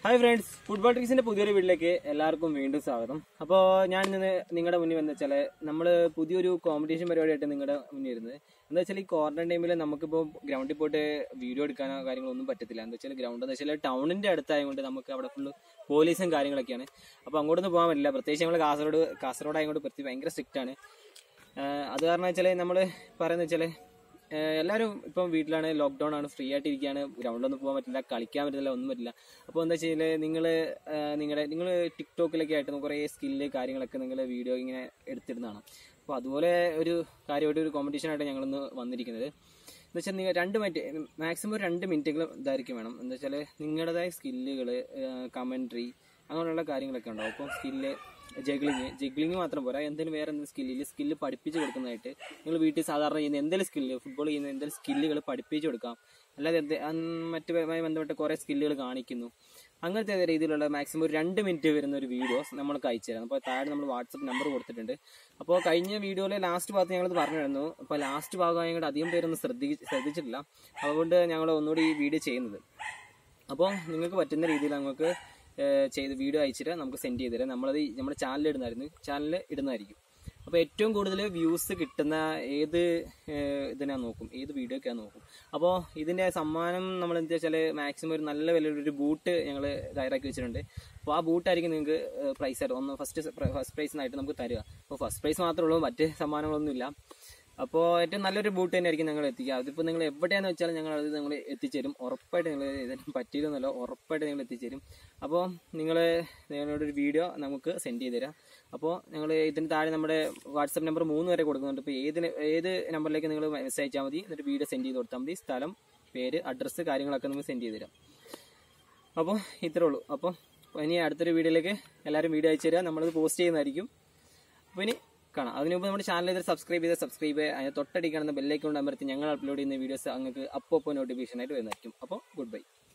hi friends football ട്രിക്സിന്റെ പുതിയൊരു വീട്ടിലേക്ക് എല്ലാവർക്കും വീണ്ടും സ്വാഗതം അപ്പോൾ ഞാൻ ഇന്ന് നിങ്ങളുടെ മുന്നിൽ വന്നു വെച്ചാൽ നമ്മൾ പുതിയൊരു കോമ്പറ്റീഷൻ പരിപാടിയായിട്ട് നിങ്ങളുടെ മുന്നിൽ വരുന്നത് എന്താ വെച്ചാൽ ഈ ക്വാറന്റൈൻ ടൈമിൽ നമുക്കിപ്പോൾ ഗ്രൗണ്ടിൽ പോയിട്ട് വീഡിയോ എടുക്കാനോ കാര്യങ്ങളോ ഒന്നും പറ്റത്തില്ല എന്താ വെച്ചാൽ ഗ്രൗണ്ട് എന്ന് വെച്ചാൽ ടൗണിന്റെ അടുത്തായതുകൊണ്ട് നമുക്ക് അവിടെ ഫുള്ള് പോലീസും കാര്യങ്ങളൊക്കെയാണ് അപ്പോൾ അങ്ങോട്ടൊന്നും പോകാൻ പറ്റില്ല പ്രത്യേകിച്ച് നമ്മൾ കാസർഗോഡ് കാസർഗോഡ് ആയതുകൊണ്ട് പ്രത്യേകം ഭയങ്കര സ്ട്രിക്റ്റ് ആണ് ആഹ് അത് കാരണം വെച്ചാൽ നമ്മൾ പറയുന്നത് വെച്ചാൽ എല്ലാവരും ഇപ്പം വീട്ടിലാണ് ലോക്ക്ഡൗൺ ആണ് ഫ്രീ ആയിട്ട് ഇരിക്കുകയാണ് ഗ്രൗണ്ടിലൊന്നും പോകാൻ പറ്റില്ല കളിക്കാൻ പറ്റില്ല ഒന്നും പറ്റില്ല അപ്പോൾ എന്താ വെച്ചാൽ നിങ്ങൾ നിങ്ങളുടെ നിങ്ങൾ ടിക്ടോക്കിലൊക്കെ ആയിട്ട് കുറേ സ്കില്ല് കാര്യങ്ങളൊക്കെ നിങ്ങൾ വീഡിയോ ഇങ്ങനെ എടുത്തിരുന്നതാണ് അപ്പോൾ അതുപോലെ ഒരു കാര്യമായിട്ട് ഒരു കോമ്പറ്റീഷൻ ആയിട്ട് ഞങ്ങളിന്ന് വന്നിരിക്കുന്നത് എന്ന് വെച്ചാൽ നിങ്ങൾ രണ്ട് മിനിറ്റ് മാക്സിമം ഒരു രണ്ട് മിനിറ്റെങ്കിലും ഇതായിരിക്കും വേണം എന്താ വെച്ചാൽ നിങ്ങളുടേതായ സ്കില്ലുകൾ കമൻട്രി അങ്ങനെയുള്ള കാര്യങ്ങളൊക്കെ ഉണ്ടാവും അപ്പോൾ സ്കില്ല് ജഗ്ലിങ് ജഗ്ലിങ് മാത്രം പോരാ എന്തെങ്കിലും വേറെ എന്തെങ്കിലും സ്കില്ലിൽ സ്കില്ല് പഠിപ്പിച്ച് കൊടുക്കുന്നതായിട്ട് നിങ്ങൾ വീട്ടിൽ സാധാരണ ചെയ്യുന്ന എന്തെങ്കിലും സ്കില്ല് ഫുട്ബോൾ ചെയ്യുന്ന എന്തെങ്കിലും സ്കില്ലുകൾ പഠിപ്പിച്ച് കൊടുക്കാം അല്ലാതെ എന്ത് അൻ- മറ്റുമായി ബന്ധപ്പെട്ട കുറേ സ്കില്ലുകൾ കാണിക്കുന്നു അങ്ങനത്തെ രീതിയിലുള്ള മാക്സിമം ഒരു രണ്ട് മിനിറ്റ് വരുന്ന ഒരു വീഡിയോസ് നമ്മൾക്ക് അയച്ചു തരാം അപ്പോൾ താഴെ നമ്മൾ വാട്സപ്പ് നമ്പർ കൊടുത്തിട്ടുണ്ട് അപ്പോൾ കഴിഞ്ഞ വീഡിയോയിലെ ലാസ്റ്റ് ഭാഗത്ത് ഞങ്ങളത് പറഞ്ഞിരുന്നു അപ്പോൾ ലാസ്റ്റ് ഭാഗമായതുകൊണ്ട് അധികം പേരൊന്നും ശ്രദ്ധി ശ്രദ്ധിച്ചിട്ടില്ല അതുകൊണ്ട് ഞങ്ങൾ ഒന്നുകൂടി ഈ വീഡിയോ ചെയ്യുന്നത് അപ്പോൾ നിങ്ങൾക്ക് പറ്റുന്ന രീതിയിൽ നമുക്ക് ഏഹ്, ചെയ്ത് വീഡിയോ അയച്ചിട്ട് നമുക്ക് സെൻഡ് ചെയ്ത് തരാം നമ്മളത് ഈ നമ്മുടെ ചാനലിൽ ഇടുന്നതായിരുന്നു ചാനലിൽ ഇടുന്നതായിരിക്കും അപ്പോൾ ഏറ്റവും കൂടുതൽ വ്യൂസ് കിട്ടുന്ന ഏത് ഏഹ്, ഇതിനാ നോക്കും ഏത് വീഡിയോക്കാ നോക്കും അപ്പോൾ ഇതിൻ്റെ സമ്മാനം നമ്മൾ എന്താ വെച്ചാൽ മാക്സിമം ഒരു നല്ല വിലയുള്ള ഒരു ബൂട്ട് ഞങ്ങൾ തയ്യാറാക്കി വെച്ചിട്ടുണ്ട് അപ്പോൾ ആ ബൂട്ടായിരിക്കും നിങ്ങൾക്ക് പ്രൈസ് ആയിട്ട് ഒന്ന് ഫസ്റ്റ് ഫസ്റ്റ് പ്രൈസിനായിട്ട് നമുക്ക് തരിക അപ്പോൾ ഫസ്റ്റ് പ്രൈസ് മാത്രമേ ഉള്ളൂ മറ്റ് സമ്മാനങ്ങളൊന്നുമില്ല അപ്പോൾ ഏറ്റവും നല്ലൊരു ബൂട്ട് തന്നെ ആയിരിക്കും ഞങ്ങൾ എത്തിക്കുക അതിപ്പോൾ നിങ്ങൾ എവിടെയാണെന്ന് വെച്ചാൽ ഞങ്ങൾ അത് നിങ്ങൾ എത്തിച്ചേരും ഉറപ്പായിട്ട് നിങ്ങൾ ഇതിന് പറ്റിയിരുന്നല്ലോ ഉറപ്പായിട്ട് നിങ്ങൾ എത്തിച്ചേരും അപ്പോൾ നിങ്ങൾ നിങ്ങളുടെ ഒരു വീഡിയോ നമുക്ക് സെൻഡ് ചെയ്ത് തരാം അപ്പോൾ ഞങ്ങൾ ഇതിന് താഴെ നമ്മുടെ വാട്സപ്പ് നമ്പർ മൂന്ന് വരെ കൊടുക്കുന്നുണ്ട് ഇപ്പോൾ ഏതിന് ഏത് നമ്പറിലേക്ക് നിങ്ങൾ മെസ്സേജ് അയച്ചാൽ മതി എന്നിട്ട് വീഡിയോ സെൻഡ് ചെയ്ത് കൊടുത്താൽ മതി സ്ഥലം പേര് അഡ്രസ്സ് കാര്യങ്ങളൊക്കെ നമുക്ക് സെൻഡ് ചെയ്ത് തരാം അപ്പോൾ ഇത്രേ ഉള്ളൂ അപ്പോൾ ഇനി അടുത്തൊരു വീഡിയോയിലേക്ക് എല്ലാവരും വീഡിയോ അയച്ചു തരിക നമ്മളത് പോസ്റ്റ് ചെയ്യുന്നതായിരിക്കും അപ്പോൾ ഇനി കാണാം അതിന് മുമ്പ് നമ്മുടെ ചാനൽ ചെയ്ത് സബ്സ്ക്രൈബ് ചെയ്ത് സബ്സ്ക്രൈബ് ചെയ്യുക അതിന് തൊട്ടടി കാണുന്ന ബെല്ലൈക്കൊണ്ട് അമർത്തി ഞങ്ങൾ അപ്ലോഡ് ചെയ്യുന്ന വീഡിയോസ് അങ്ങക്ക് അപ്പോൾ അപ്പോൾ നോട്ടിഫിക്കേഷൻ ആയിട്ട് വരുന്നതായിരിക്കും അപ്പോൾ ഗുഡ് ബൈ